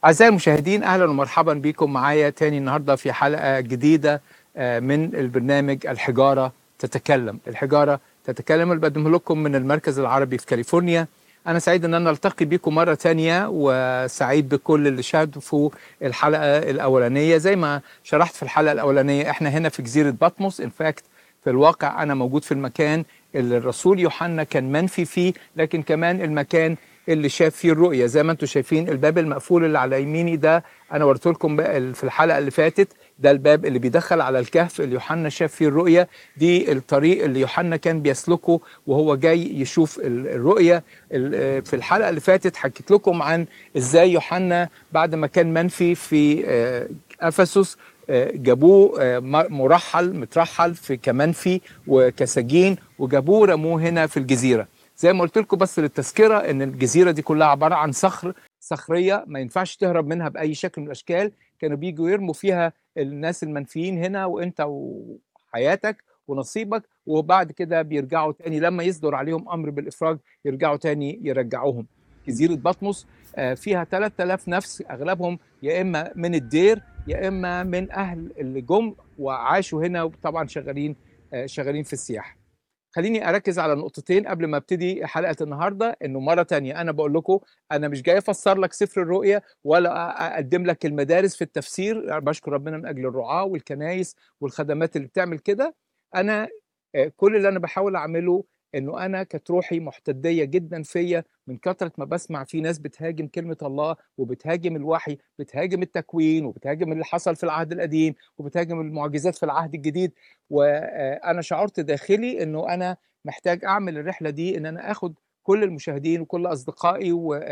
أعزائي المشاهدين أهلا ومرحبا بكم معايا تاني النهاردة في حلقة جديدة آه، من البرنامج الحجارة تتكلم الحجارة تتكلم اللي بقدمه لكم من المركز العربي في كاليفورنيا أنا سعيد أن أنا ألتقي بكم مرة تانية وسعيد بكل اللي شاهدوا الحلقة الأولانية زي ما شرحت في الحلقة الأولانية إحنا هنا في جزيرة بطمس إن فاكت في الواقع أنا موجود في المكان اللي الرسول يوحنا كان منفي فيه لكن كمان المكان اللي شاف فيه الرؤية زي ما انتم شايفين الباب المقفول اللي على يميني ده انا وريته لكم بقى في الحلقة اللي فاتت ده الباب اللي بيدخل على الكهف اللي يوحنا شاف فيه الرؤية دي الطريق اللي يوحنا كان بيسلكه وهو جاي يشوف الرؤية في الحلقة اللي فاتت حكيت لكم عن ازاي يوحنا بعد ما كان منفي في افسس جابوه مرحل مترحل في كمنفي وكسجين وجابوه رموه هنا في الجزيره زي ما قلت لكم بس للتذكره ان الجزيره دي كلها عباره عن صخر صخريه ما ينفعش تهرب منها باي شكل من الاشكال كانوا بيجوا يرموا فيها الناس المنفيين هنا وانت وحياتك ونصيبك وبعد كده بيرجعوا تاني لما يصدر عليهم امر بالافراج يرجعوا تاني يرجعوهم جزيره بطمس فيها 3000 نفس اغلبهم يا اما من الدير يا اما من اهل اللي جم وعاشوا هنا وطبعا شغالين شغالين في السياحه خليني اركز على نقطتين قبل ما ابتدي حلقه النهارده انه مره تانية انا بقول لكم انا مش جاي افسر لك سفر الرؤيا ولا اقدم لك المدارس في التفسير بشكر ربنا من اجل الرعاه والكنايس والخدمات اللي بتعمل كده انا كل اللي انا بحاول اعمله انه انا كانت روحي محتديه جدا فيا من كثره ما بسمع في ناس بتهاجم كلمه الله وبتهاجم الوحي بتهاجم التكوين وبتهاجم اللي حصل في العهد القديم وبتهاجم المعجزات في العهد الجديد وانا شعرت داخلي انه انا محتاج اعمل الرحله دي ان انا اخد كل المشاهدين وكل اصدقائي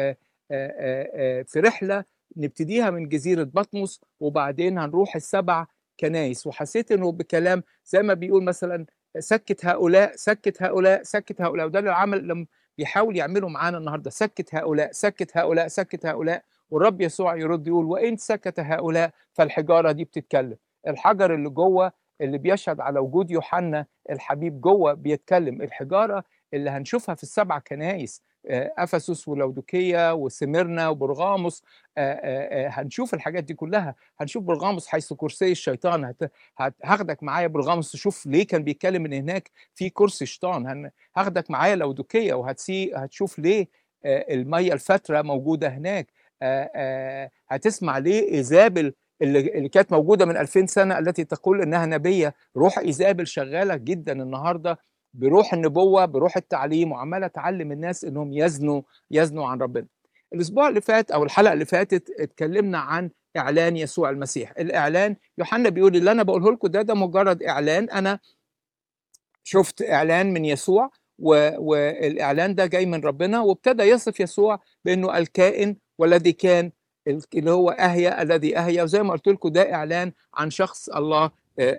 في رحله نبتديها من جزيره بطمس وبعدين هنروح السبع كنايس وحسيت انه بكلام زي ما بيقول مثلا سكت هؤلاء سكت هؤلاء سكت هؤلاء وده اللي العمل لما بيحاول يعمله معانا النهارده سكت هؤلاء سكت هؤلاء سكت هؤلاء والرب يسوع يرد يقول وان سكت هؤلاء فالحجاره دي بتتكلم الحجر اللي جوه اللي بيشهد على وجود يوحنا الحبيب جوه بيتكلم الحجاره اللي هنشوفها في السبع كنايس افسس ولودوكيه وسميرنا وبرغاموس هنشوف الحاجات دي كلها هنشوف برغاموس حيث كرسي الشيطان هاخدك معايا برغاموس تشوف ليه كان بيتكلم ان هناك في كرسي شيطان هاخدك معايا لودوكيه وهتسي هتشوف ليه الميه الفتره موجوده هناك هتسمع ليه ايزابل اللي كانت موجوده من 2000 سنه التي تقول انها نبيه روح ايزابل شغاله جدا النهارده بروح النبوه بروح التعليم وعماله تعلم الناس انهم يزنوا يزنوا عن ربنا. الاسبوع اللي فات او الحلقه اللي فاتت اتكلمنا عن اعلان يسوع المسيح، الاعلان يوحنا بيقول اللي انا بقوله لكم ده ده مجرد اعلان انا شفت اعلان من يسوع والاعلان ده جاي من ربنا وابتدى يصف يسوع بانه الكائن والذي كان اللي هو اهيا الذي اهيا وزي ما قلت لكم ده اعلان عن شخص الله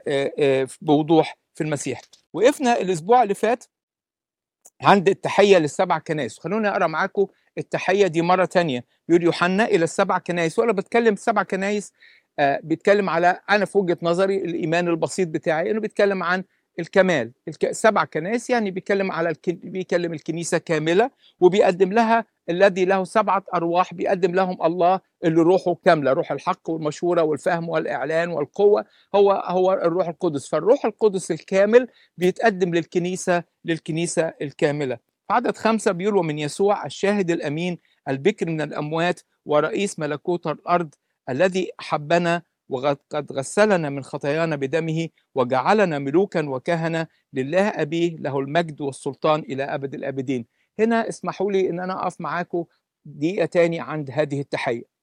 بوضوح في المسيح. وقفنا الاسبوع اللي فات عند التحيه للسبع كنائس خلوني اقرا معاكم التحيه دي مره تانية يقول يوحنا الى السبع كنائس وانا بتكلم سبع كنائس آه بيتكلم على انا في وجهه نظري الايمان البسيط بتاعي انه بيتكلم عن الكمال سبع كنائس يعني بيتكلم على الكن... بيكلم الكنيسه كامله وبيقدم لها الذي له سبعه ارواح بيقدم لهم الله اللي روحه كامله روح الحق والمشوره والفهم والاعلان والقوه هو هو الروح القدس فالروح القدس الكامل بيتقدم للكنيسه للكنيسه الكامله عدد خمسة بيقول ومن يسوع الشاهد الأمين البكر من الأموات ورئيس ملكوت الأرض الذي أحبنا وقد غسلنا من خطايانا بدمه وجعلنا ملوكا وكهنة لله أبيه له المجد والسلطان إلى أبد الآبدين هنا اسمحوا لي أن أنا أقف معاكم دقيقة تاني عند هذه التحية